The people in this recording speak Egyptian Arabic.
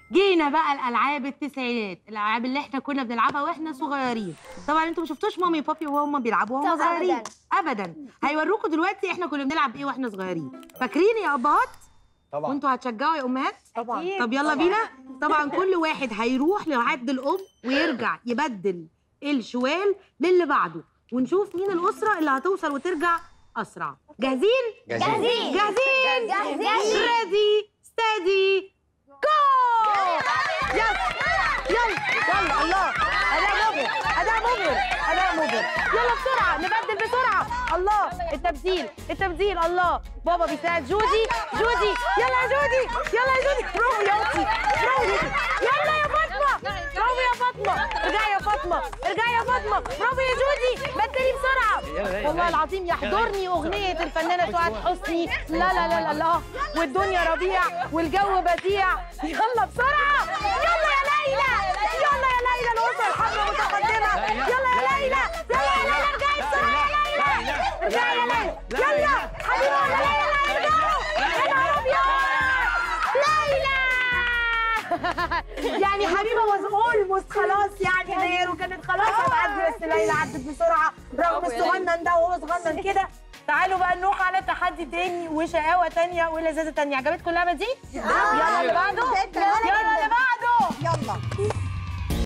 جينا بقى الالعاب التسعينات الالعاب اللي احنا كنا بنلعبها واحنا صغيرين طبعا انتوا ما شفتوش مامي وبابي وهم بيلعبوا وهم طبعاً صغيرين ابدا هيوروكم دلوقتي احنا كنا بنلعب ايه واحنا صغيرين فاكرين يا ابهات طبعا وانتوا هتشجعوا يا امهات طبعا طب يلا بينا طبعا كل واحد هيروح لعد الام ويرجع يبدل الشوال للي بعده ونشوف مين الاسره اللي هتوصل وترجع اسرع جاهزين جاهزين جاهزين جاهزين. ريدي ستادي جو يلا يلا يلا الله اداء مبهر اداء مبهر اداء مبهر يلا بسرعه نبدل بسرعه الله التبديل التبديل الله بابا بيساعد جودي جودي يلا يا جودي يلا يا جودي برافو يا اختي برافو يا أختي. يلا يا فاطمه برافو يا فاطمه ارجعي يا فاطمه ارجعي يا فاطمه برافو يا جودي بدلي بسرعه والله العظيم يحضرني اغنيه الفنانه سعاد حسني لا لا لا لا لا والدنيا ربيع والجو بديع يلا بسرعه يلا يا ليلى يلا يا ليلى الاسره الحمراء متقدمه يلا يا ليلى يلا يا ليلى ارجعي بسرعه يا ليلى ارجعي يا ليلى يلا حبيبه ولا ليلى ارجعوا يا نهار ابيض ليلى يعني حبيبه واز اولموست خلاص يعني داير وكانت خلاص هتعدي بس ليلى عدت بسرعه رغم الصغنن ده وهو صغنن كده تعالوا بقى نروح على تحدي تاني وشقاوه تانيه ولذاذه تانيه عجبتكم اللعبه دي؟ يلا اللي بعده يلا اللي بعده يلا